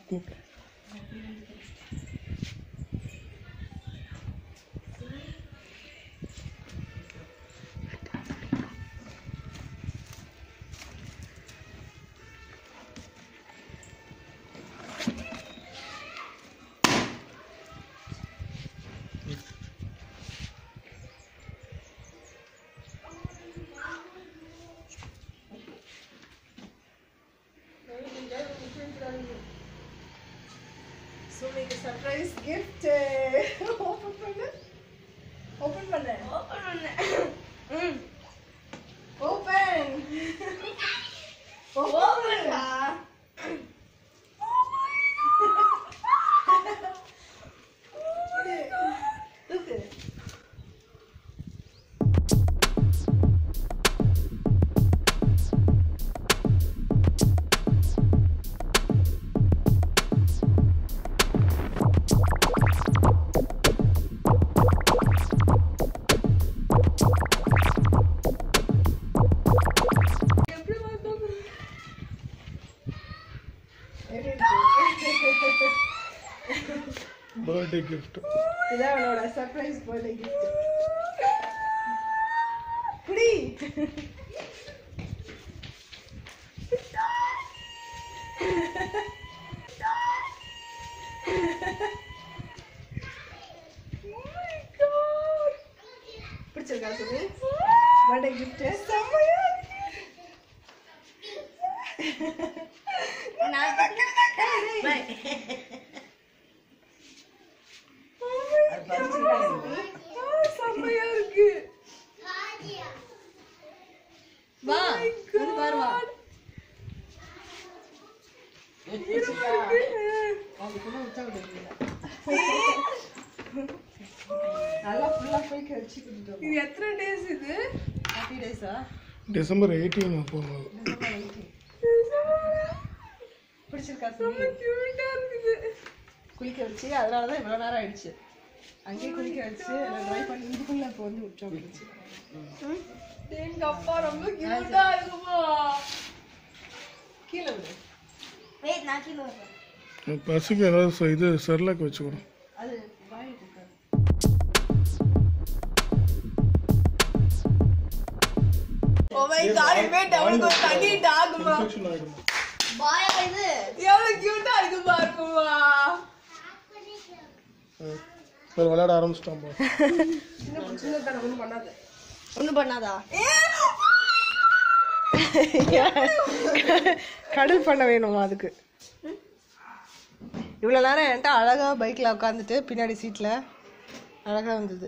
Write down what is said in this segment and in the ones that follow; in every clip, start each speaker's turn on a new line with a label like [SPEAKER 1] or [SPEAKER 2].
[SPEAKER 1] சுமிக்கு surprise gift open பண்ணு open பண்ணு
[SPEAKER 2] open பண்ணேன் ம்
[SPEAKER 1] ஓபன்
[SPEAKER 2] ஓப்பன்டா
[SPEAKER 1] தூக்கு
[SPEAKER 3] பர்த்டே கிஃப்ட்
[SPEAKER 1] இதான் அவனோட சர்ப்ரைஸ் பர்த்டே கிஃப்ட் குடி பிடிச்சிருக்கா சுமி பர்த்டே கிஃப்ட் செம்மையா
[SPEAKER 2] நான் பை
[SPEAKER 1] செம்மையா இருக்கு
[SPEAKER 2] வா வந்து பாரு வா
[SPEAKER 1] நல்லா ஃபுல்லா போய் கழிச்சு கொடுத்துட்டோம் இது எத்தனை டேஸ் இது
[SPEAKER 2] ஹாப்பி டேஸா
[SPEAKER 3] டிசம்பர் எயிட்டீன் போனது
[SPEAKER 2] பிடிச்சிருக்கா சுமி
[SPEAKER 1] கியூட்டா இருக்குது
[SPEAKER 2] குளிக்க வச்சு அதனால தான் இவ்வளோ நேரம் ஆயிடுச்சு அங்கேயே குளிக்க வச்சு எல்லாம் ட்ரை பண்ணி இதுக்குள்ள இப்போ வந்து விட்டோம் அப்படிச்சு
[SPEAKER 1] எங்க அப்பா ரொம்ப கியூட்டா இருக்குமா
[SPEAKER 2] கீழே விடு
[SPEAKER 4] வெயிட் நான் கீழே வரேன்
[SPEAKER 3] பசிக்கு ஏதாவது ச- இது செர்லாக் வச்சுக்கணும்
[SPEAKER 2] அது வாய் இருக்காது
[SPEAKER 1] ஓ மை காட் வெயிட் அவளுக்கு ஒரு தனி டாகுமா
[SPEAKER 3] இன்ஃபெக்ஷன் ஆகிடும்
[SPEAKER 4] பாயா இது
[SPEAKER 1] எவ்வளவு கியூட்டா இருக்கு பாருக்குமா
[SPEAKER 3] சரி விளையாட ஆரம்பிச்சிட்டான் பா
[SPEAKER 1] சின்ன சின்ன தடவை ஒன்றும் பண்ணாது
[SPEAKER 2] ஒன்றும் பண்ணாதா கடல் பண்ண வேணுமா அதுக்கு இவ்வளோ நேரம் என்கிட்ட அழகா பைக்கில் உட்காந்துட்டு பின்னாடி சீட்டில் அழகா வந்தது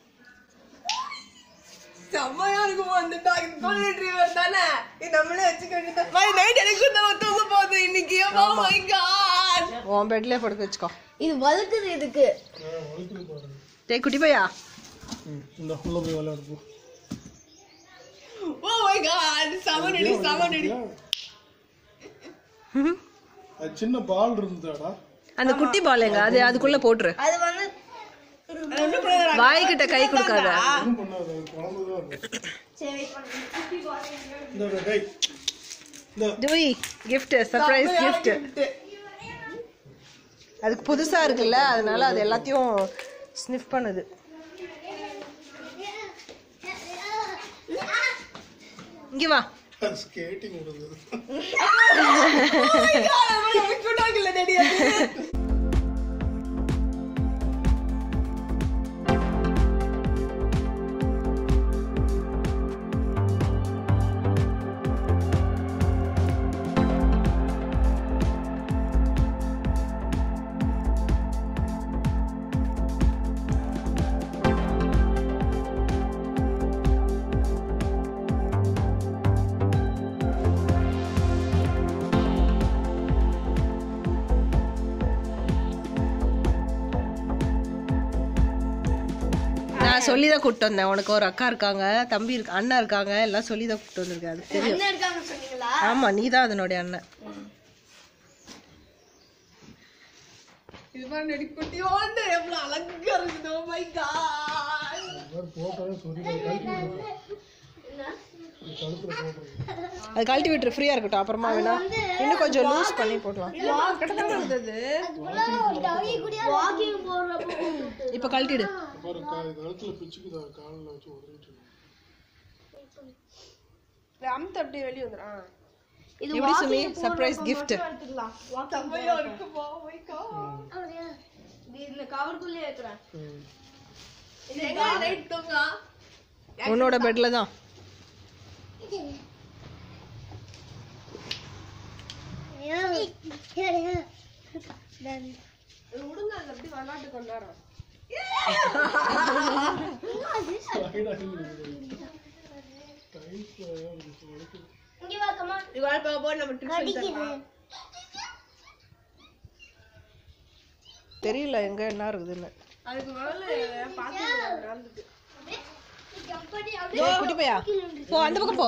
[SPEAKER 1] செம்மையா இருக்குமா அந்த டாக் கோல்டன் ரிட்ரீவர் தானே இது நம்மளே வச்சுக்க வேண்டியது மை நைட் எனக்கு நம்ம தூங்க போகுது இன்னைக்கு ஓ மை காட்
[SPEAKER 2] உன் பெட்லேயே படுக்க வச்சுக்கோ
[SPEAKER 4] இது வழுக்குது இதுக்கு
[SPEAKER 3] வலிக்குது பாருங்க
[SPEAKER 2] டேய் குட்டி பையா
[SPEAKER 3] ம் இந்த உள்ள போய் விளையாடு போ
[SPEAKER 1] ஓ மை காட் சமனடி சமனடி
[SPEAKER 3] அது சின்ன பால் இருந்ததாடா
[SPEAKER 2] அந்த குட்டி பால் எங்க அது அதுக்குள்ள போட்டுரு
[SPEAKER 4] அது வந்து
[SPEAKER 2] வாய்கிட்ட கை கொடுக்காத
[SPEAKER 3] ஒன்றும் பண்ணாது அது குழம்பு தான் இருக்கு
[SPEAKER 4] சரி வெயிட் பண்ணுங்க
[SPEAKER 3] இந்த டேய் இந்த
[SPEAKER 2] ஜூய் gift சர்ப்ரைஸ் gift அதுக்கு புதுசா இருக்குல்ல அதனால அது எல்லாத்தையும் ஸ்னிஃப் பண்ணுது இங்க வா
[SPEAKER 3] அது ஸ்கேட்டிங் விடுது
[SPEAKER 1] கியூட்டா இருக்குல்ல டேடி அது
[SPEAKER 2] நான் சொல்லி தான் கூப்பிட்டு வந்தேன் உனக்கு ஒரு அக்கா இருக்காங்க தம்பி இருக்கு அண்ணன் இருக்காங்க எல்லாம் சொல்லி தான் கூப்பிட்டு வந்திருக்கேன் அது தெரியும்
[SPEAKER 4] என்ன இருக்காங்க சொன்னீங்களா
[SPEAKER 2] ஆமா நீ தான் அதனுடைய அண்ணன்
[SPEAKER 1] இது பாரு நடி குட்டியோண்டு எவ்வளவு அழகா இருக்குது ஓ மை காட்
[SPEAKER 3] போட்டாலே சொல்லி கழட்டி விடுது. கழுத்துல போடுறது
[SPEAKER 2] அது கழட்டி விட்டுரு ஃப்ரீயா இருக்கட்டும் அப்புறமா வேணா இன்னும் கொஞ்சம் லூஸ் பண்ணி போடலாம்
[SPEAKER 4] வாக்கிங் போடுறப்போ
[SPEAKER 2] இப்போ கழட்டிடு
[SPEAKER 3] பாரு கா கழுத்துல பிச்சுக்குதா காலில் வச்சு உதறிட்டு இருக்கு.
[SPEAKER 1] அமுத்து அப்படியே வெளியே வந்துடும்
[SPEAKER 4] இது
[SPEAKER 2] எப்படி சுமி சர்ப்ரைஸ் gift
[SPEAKER 4] எடுத்துக்கலாம்
[SPEAKER 1] செம்மையா இருக்குப்பா my god.
[SPEAKER 4] இந்த கவருக்குள்ளே வைக்கிறேன்
[SPEAKER 1] இது எங்க நைட் தூங்கா
[SPEAKER 2] உன்னோட பெட்ல தான்
[SPEAKER 1] விடுங்க அது அப்படி விளாட்டு கொண்டாடுறோம்
[SPEAKER 3] Side ஆகி இருக்குது. Tight ஆ இருக்கு, வலிக்குது.
[SPEAKER 4] இங்க வாக்கமா
[SPEAKER 1] இது வாழ்க்கை போய் நம்ம ட்ரிப்
[SPEAKER 2] தெரியல எங்க என்ன இருக்குதுன்னு
[SPEAKER 1] அதுக்கு முதல்ல பார்த்து நடந்துட்டு
[SPEAKER 2] ஏய், குட்டி பையா போ அந்த பக்கம் போ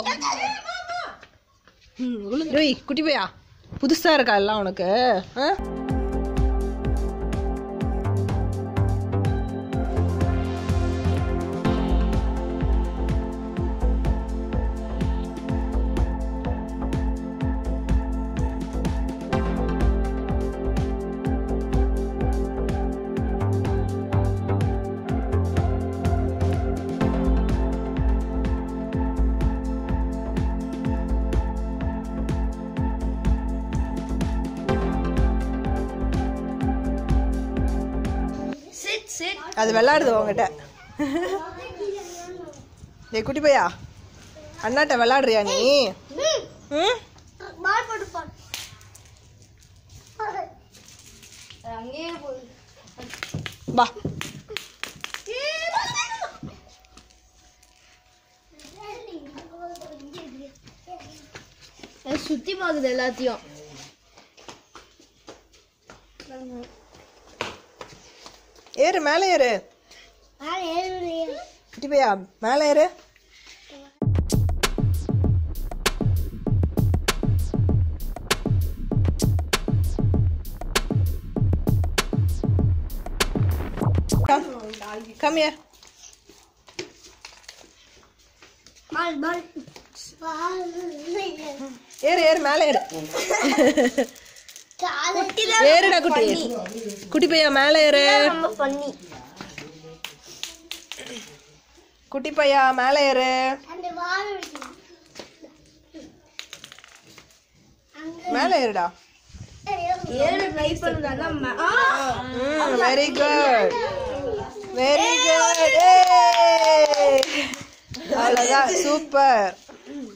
[SPEAKER 2] ம், விழுந்து- டேய், குட்டி பையா புதுசா இருக்கா எல்லாம் உனக்கு ஆ?
[SPEAKER 4] சிட் சிட்
[SPEAKER 2] அது விளையாடுது உங்ககிட்ட டேய் குட்டி பையா அண்ணாட்ட விளையாடுறியா நீ ம்
[SPEAKER 4] பால் போட்டு பால் அங்கேயே போகுது
[SPEAKER 2] பா
[SPEAKER 4] சுத்தி பாக்குது எல்லாத்தையும்
[SPEAKER 2] ஏறு மேலே ஏறு குட்டி பையா மேலே ஏறு Come, come here.
[SPEAKER 4] பால் பால்
[SPEAKER 2] ஏறு ஏறு மேலே ஏறு ஏறுடா குட்டி குட்டி பையா மேலே ஏறு
[SPEAKER 4] நம்ம பண்ணி
[SPEAKER 2] குட்டி பையா மேலே ஏறு
[SPEAKER 4] அந்த வாழை
[SPEAKER 2] மேலே ஏறுடா
[SPEAKER 4] ஏழு ட்ரை பண்ணுங்க
[SPEAKER 2] வெரி குட் வெரி குட் அவ்வளோதான் சூப்பர்